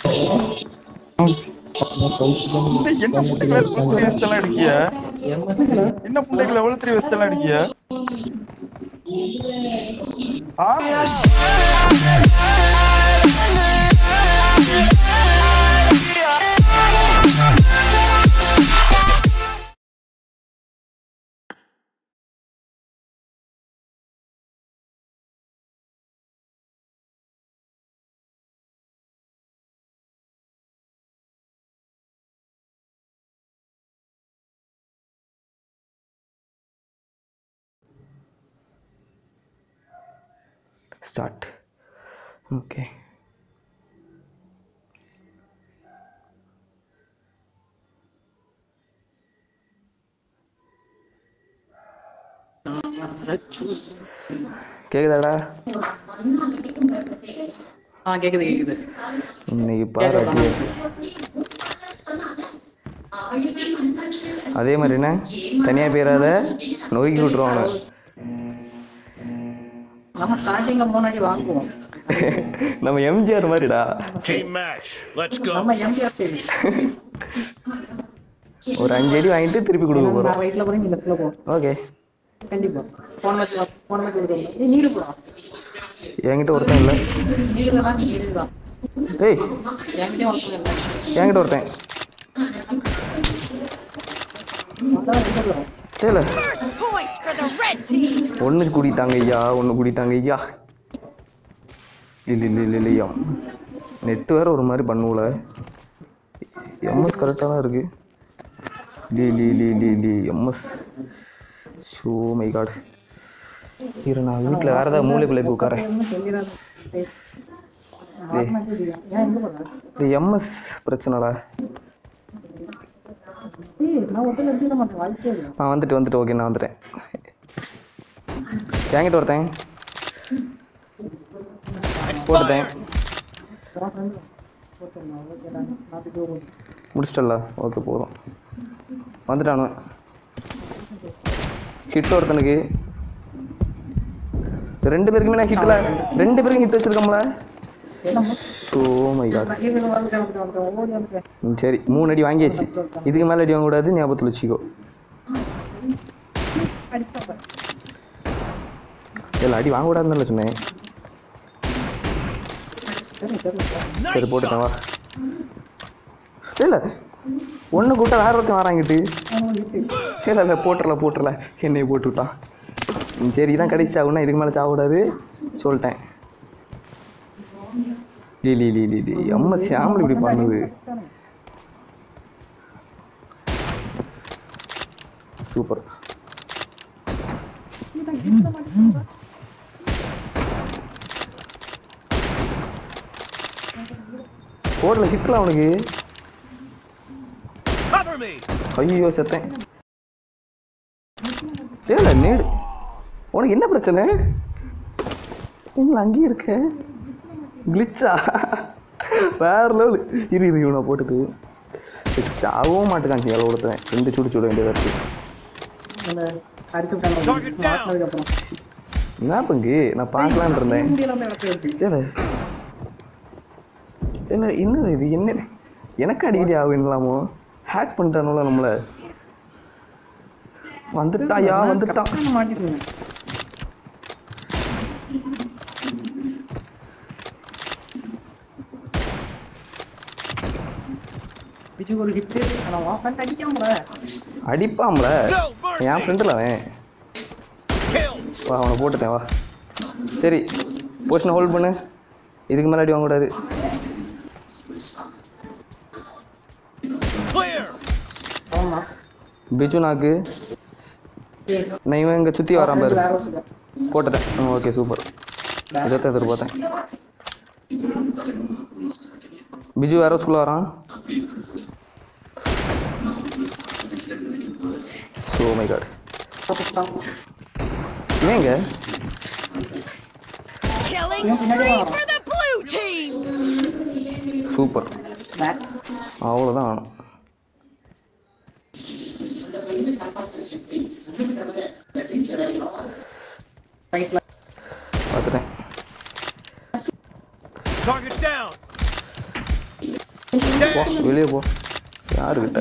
என்ன புண்டைகளை level three vest எல்லாம் அடிக்கிய என்ன புண்டைகளை level three vest எல்லாம் அடிக்கிய ஆ ஸ்டார்ட் ஓகே கேக்குதாடா ஆ கேக்குது கேக்குது இன்னைக்கு பாரு அப்படியே அதே மாதிரி என்ன தனியாக போயிடாத நோய்க்கு விட்டுருவாங்க நம்ம ஸ்டார்டிங்ல முன்னாடி வாங்குவோம் நம்ம MGR மாதிரிடா Team match. Let's go. நம்ம எம்ஜிஆர் ஸ்டைல் ஒரு அஞ்சு அடி வாங்கிட்டு திருப்பி கொடுக்க போகிறோம் நான் ரைட்ல போறேன் நீ லெஃப்ட்ல போ ஓகே கண்டிப்பா போன மேட்ச் போன மேட்ச் கொடுக்கணும் நீ நீடு போடா என்கிட்ட ஒருத்தன் இல்லை நீடு தான் நீடு தான் டேய் என்கிட்டயும் ஒருத்தர் இல்லை என்கிட்ட ஒருத்தன் அதான் ரெண்டு பேரும் இல்லை First point for the red team. ஒன்று கூட்டிட்டாங்க ஐயா ஒன்று கூட்டிட்டாங்க ஐயா இல்லை இல்லை இல்லை இல்லையா நெட்டு வேற ஒரு மாதிரி பண்ணுவோல எம்எஸ் கரெக்டாக தான் இருக்கு லி லி லி லி லி எம்எஸ் ஷோ மை காட் இரு நான் வீட்டில் வேற ஏதாவது மூளைக்குள்ளே போய் உட்காரேன் ஒன்றும் சொல்லிடாத ஏய், நான் ஆட்னா கேட்டியா? ஏன் எங்க போற இது எம்எஸ் பிரச்சனைடா ஏய் நான் ஒருத்தர் எடுத்துக்க மாட்டேன் வாய்ப்பே இல்லை நான் வந்துட்டு வந்துட்டு ஓகே நான் வந்துட்டேன் என்கிட்ட ஒருத்தன் போட்டுட்டேன் அப்புறம் friend ஒருத்தர் நான் அவ்வளோ கேட்டாங்க நான் போய் போகும்போது முடிச்சிட்டல ஓகே போதும் வந்துட்டானு ஹிட் ஒருத்தனுக்கு ரெண்டு பேருக்குமே நான் ஹிட்ல ரெண்டு பேருக்கும் ஹிட் வச்சிருக்கோம்ல என்னமோ ஸோ மை காட் இவங்க வந்து கிளம்பிட்டு வந்துட்டேன் ஓடி வந்துட்டேன் சரி மூணு அடி வாங்கியாச்சு இதுக்கு மேலே அடி வாங்கக்கூடாது ஞாபகத்தில் வச்சுக்கோ அடிப்பாங்க இல்லை அடி வாங்கக்கூடாதுன்னு சொன்னேன் சரி சரி சரி போட்டுட்டேன் வா இல்லை ஒன்று கூட்ட வேற ஒருத்தன் வராங்கிட்டு இல்லை இல்லை போட்டுறல போட்டுறல என்னைய போட்டு விட்டான் ம், சரி இதான் கடைசி சாகுனா இதுக்கு மேலே சாகக்கூடாது சொல்லிட்டேன் லீ லீ லீ லீ லீ அம்மா சாமல் இப்படி பண்ணுது சூப்பர் போடல ஹிட்ல அவனுக்கு Cover me. ஐயோ செத்தேன் ஏல நீடு உனக்கு என்ன பிரச்சனை நீங்கள அங்கேயே இருக்க கிளிச்சா வேற லெவல் இரு இரு இவனை போட்டுட்டு சாகவும் மாட்டுக்காங்க எவ்வளோ கொடுத்தேன் ரெண்டு சுடு சுட வேண்டியதாக இருக்கு அந்த அடிச்சு விட்டாங்க மாட்டினதுக்கு அப்புறம் என்ன பங்கு நான் பார்க்கலான்னு இருந்தேன் முடியலாம இடத்துல இருக்கு ஏல இல்லை என்னது இது என்ன எனக்கு அடிக்கடி ஆகுங்களாமோ ஹேக் பண்ணிட்டானுல நம்மளை வந்துட்டாயா வந்துட்டான் கரெக்டா மாட்டிருந்தேன் பிஜு ஒரு ஹிட் ஆனா வா ஃப்ரெண்ட் அடிக்காமல அடிப்பாம்ல No mercy. என் ஃப்ரெண்டில் அவன் Kill. வா அவனை போட்டுட்டேன் வா சரி பொசிஷனை ஹோல்ட் பண்ணு இதுக்கு மேலே அடி வாங்கக்கூடாது Clear. ஆமா பிஜு நாக்கு நான் இவன் இங்கே சுற்றி வரான் பாரு வேற ஒரு போட்டுட்டேன் ஓகே சூப்பர் இதைத்தான் எதிர்பார்த்தேன் பிஜு வேற ஸ்கூலில் வரான் ஸோ மை காட் ஏங்க Killing spree for the blue team. Super back அவ்வளோதான் வேணும் ரைட்ல பார்த்துட்டேன் Target down. போ வெளியே போ யாருக்கிட்ட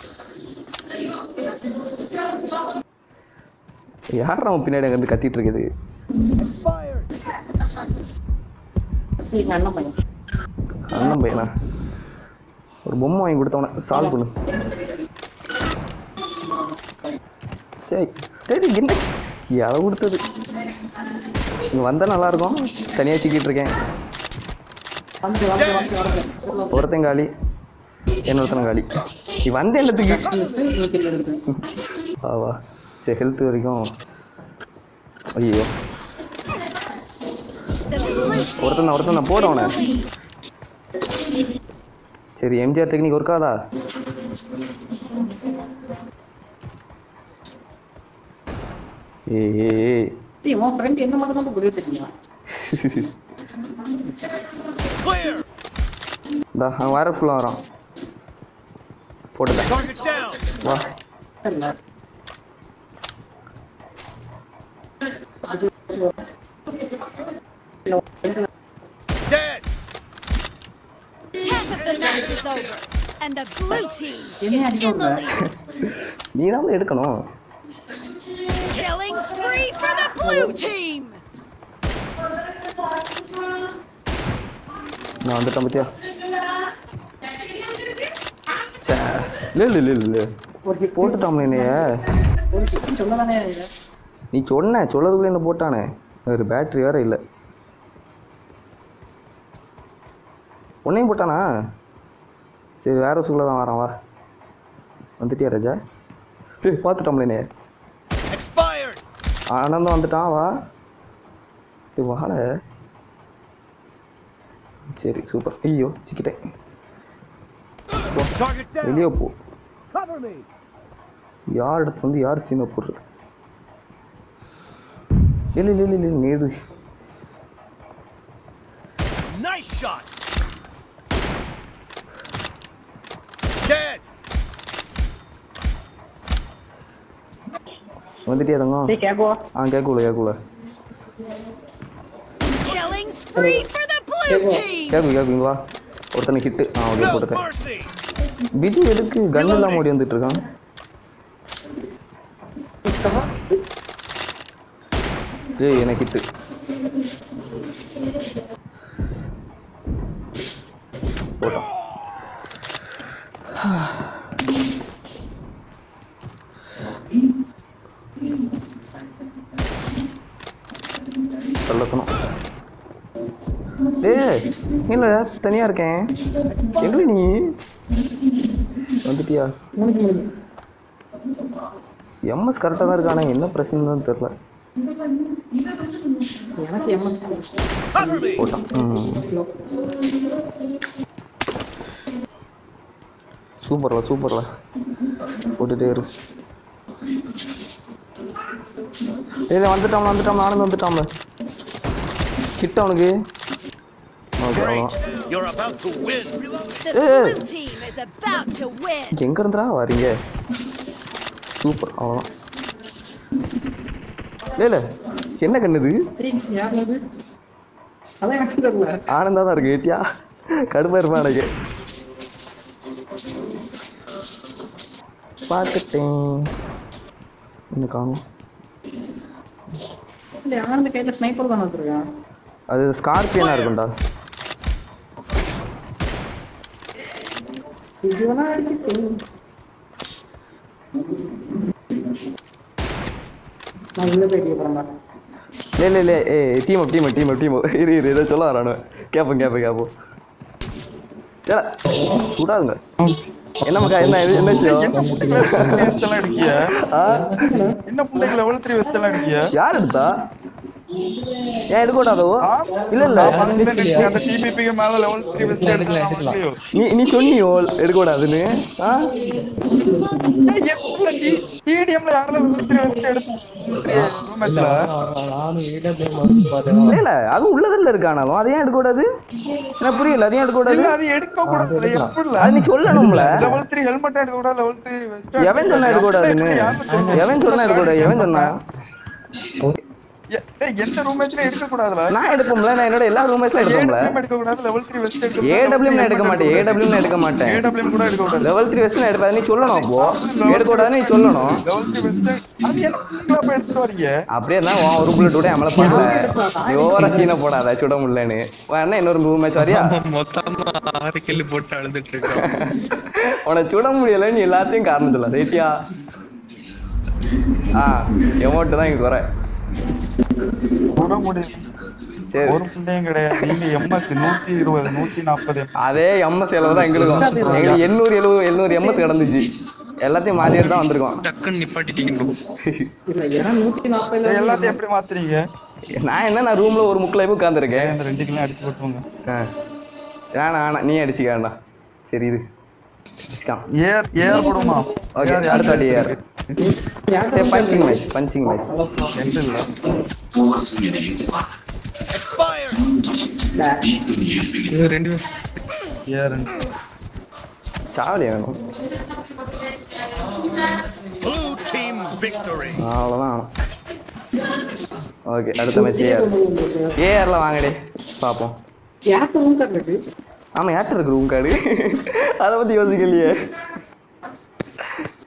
யார் நம்ம பின்னாடி அங்க இருந்து கத்திட்டு இருக்குது எங்க அண்ணன் பையன் அண்ணன் பையனா ஒரு பொம்மை வாங்கி கொடுத்தவன சால்வ் பண்ணு சரி சரி என்ன எதை கொடுத்தது இங்கே வந்தால் நல்லா இருக்கும் தனியாக சிக்கிட்டு இருக்கேன் வந்து வந்து வந்து வந்து ஒருத்தன் காலி இன்னொருத்தன காலி நீ வந்த என்னத்துக்கு நூற்றி எடுத்து வா வா சரி ஹெல்த் வரைக்கும் ஐயோ The blue team ஒருத்தன் ஒருத்தன் நான் போட அவனை in the lead. சரி எம்ஜிஆர் டெக்னிக் ஒர்க்காதா ஏய் ஏய் ஏய் டேய் உன் ஃப்ரெண்ட் என்ன மட்டும் தான் புரிய தெரியுமா Clear. இந்தா அவன் வேற ஃபுல்லாக வரான் போட்டுட்டேன் Target down. வா தெரியல Dead. Half of the match is over, and the blue team is என்ன in அடிக்க the விடுற? lead. நீ தான் எடுக்கணும் Killing spree for the blue team. நான் வந்துட்டேன் பத்தியா சே இல்லை இல்லை இல்லை இல்லை ஒரு hit போட்டுட்டாமல என்னைய ஒரு hit சொல்லதானே நீ சொன்ன சொல்லதுக்குள்ள என்ன போட்டானே ஒரு பேட்டரி வேற இல்லை உன்னையும் போட்டானா சரி வேற சூழல தான் வரான் வா வந்துட்டியா ராஜா டேய் பார்த்துட்டோம்ல என்னைய Expired. ஆனந்தம் வந்துட்டான் வா டேய் வாழ சரி சூப்பர் ஐயோ சிக்கிட்டேன் Target down. வெளியே போ Cover me. யார் இடத்துல வந்து யார் சீமை போடுறது இல்லை இல்லை இல்லை இல்லை நேரு Nice shot. Dead. வந்துட்டியா தங்கம் டேய் கேக்குவா ஆ கேட்கல கேட்கல Killing spree for the blue team. கேட்கு கேட்கு வா ஒருத்தனை ஹிட்டு ஆ அப்படியே No போட்டுட்டேன் mercy. பிஜி எதுக்கு கன் இல்லாம ஓடி வந்துட்டு இருக்கான் ஏய் எனக்கு ஹிட்டு போட்டான் சொல்லக்கணும் டேய் இல்ல தனியா இருக்கேன் எங்க நீ வந்துட்டியா முடிஞ்சு முடிஞ்சு எம்எஸ் கரெக்டாக தான் இருக்கானே என்ன பிரச்சனை தான் தெரில எனக்கு எம்எஸ் Cover me. போட்டான் ம் சூப்பர்ல சூப்பர்ல போட்டுட்டே இரு இல்லை வந்துட்டான் வந்துட்டான் ஆனந்த் வந்துட்டான்ல கிட்ட அவனுக்கு ஓகே Great. அவ்வளோதான் You're about to win. The Hey. blue team is about to win. எங்க இருந்துடா வரீங்க சூப்பர் அவ்வளோதான் இல்லை இல்லை என்ன கண்ணுது டேய் யார் அது அதான் எனக்கு தெரியல ஆனந்தா தான் இருக்கு ஏட்டியா கடுப்பா இருப்பான் எனக்கு பார்த்துட்டேன் இன்னும் காணும் டேய் ஆனந்த கையில ஸ்னைப்பர் தானே வச்சிருக்கான் அது ஸ்கார்பியனா இருக்கும்டா இது வேணா அடிச்சு நான் உள்ள போயிட்டு போறேன்டா இல்லை இல்லை இல்லை hey team up team up team up team இரு இரு இதை சொல்ல வரானு கேட்பேன் கேட்பேன் கேட்போம் ஏடா சுடாதுங்க என்ன மக்கா என்ன இது என்ன விஷயம் என்ன புண்டைகளை வெஸ்ட் எல்லாம் அடிக்கிய ஆ என்ன புண்டைகளை லெவல் த்ரீ வெஸ்ட் எல்லாம் அடிக்கிய யார் எடுத்தா ஏன் எடுக்கூடாதோ இல்ல இல்ல நீ அந்த டிபிபிக்கு மேல லெவல் த்ரீ வெஸ்ட் எடுக்கலாம் நீ நீ சொன்னியோ எடுக்கூடாதுன்னு ஆ ஸ்டேடியம்ல யாரெல்லாம் லெவல் த்ரீ வெஸ்ட் எடுத்து மேட்ச்ல இல்ல இல்ல அது உள்ளதுல இருக்கானாலும் அதை ஏன் எடுக்கக்கூடாது எனக்கு புரியல அதையும் எடுக்கக்கூடாது இல்ல அது எடுக்க கூடாது எப்படி அது நீ சொல்லணும்ல லெவல் த்ரீ ஹெல்மெட் எடுக்க கூடாது லெவல் த்ரீ வெஸ்ட் எவன் சொன்னா எடுக்கக்கூடாதுன்னு எவன் சொன்னா எடுக்கக்கூடாது எவன் சொன்னா எ- ஏய், எந்த ரூம் மேட்ச்ல எடுக்க கூடாதுல நான் எடுப்போம்ல நான் என்னோட எல்லா ரூமேஸ்லாம் எடுப்போம்ல எடுக்க கூடாது லெவல் த்ரீ வெஸ்ட் எடுக்க ஏடபிள்யூ நான் எடுக்க மாட்டேன் ஏடபிள்யூ நான் எடுக்க மாட்டேன் ஏடபிள்யூ கூட எடுக்க கூடாது லெவல் த்ரீ வெஸ்ட் நான் எடுப்பேன் நீ சொல்லணும் அப்போ எடுக்க கூடாதுன்னு நீ சொல்லணும் லெவல் த்ரீ வெஸ்ட் அது என்ன அப்ப எடுத்துட்டு வரீங்க அப்படியே இருந்தா உன் ஒரு புல்லட் கூட அமல பண்ணல நீ ஓவரா சீனை போடாத சுட முடியலன்னு வேணா இன்னொரு ரூம் மேட்ச் வரியா மொத்தமா ஆறு கில்லு போட்டு அழுதுட்டு இருக்கோம் உன சுட முடியல நீ எல்லாத்தையும் காரணம் சொல்ல ரைட்டியா ஆ எமௌண்ட் தான் இங்க குறை கூட முடியும் சரி ஒரு புண்டையும் கிடையாது நீங்க எம்எஸ் நூத்தி இருபது நூத்தி நாற்பது அதே எம்எஸ் செலவு தான் எங்களுக்கும் எங்களுக்கு எண்ணூறு எழுபது எழுநூறு எம்எஸ் கிடந்துச்சு எல்லாத்தையும் மாத்திட்டு தான் வந்திருக்கோம் டக்குன்னு நிப்பாட்டிட்டீங்க bro. இல்ல ஏன்னா நூத்தி நாற்பதுல எல்லாத்தையும் எப்படி மாத்துறீங்க நான் என்ன நான் ரூம்ல ஒரு முக்கில் போய் உட்காந்துருக்கேன் இந்த ரெண்டு கிலோ அடிச்சு போட்டுவாங்க வேணாம் வேணாம் நீ அடிச்சுக்க வேண்டாம் சரி இது அடிச்சுக்கான் ஏர் ஏர் போடுமா ஓகே அடுத்த அடி யார் சரி பஞ்சிங் மேட்ச் பஞ்சிங் மேட்ச் எந்த இல்ல Expired. இது ரெண்டு பேரும் ஏர் சாவடி வேணும் Blue team victory. அவ்வளோதான் வேணும் ஓகே அடுத்த மேட்ச் ஏஆர் ஏஆர்ல வாங்கடி பார்ப்போம் யாருக்கு ரூம் கார்டு இருக்கு ஆமாம் ஏர்டெல் இருக்கு ரூம் கார்டு அதை பற்றி யோசிக்கலையே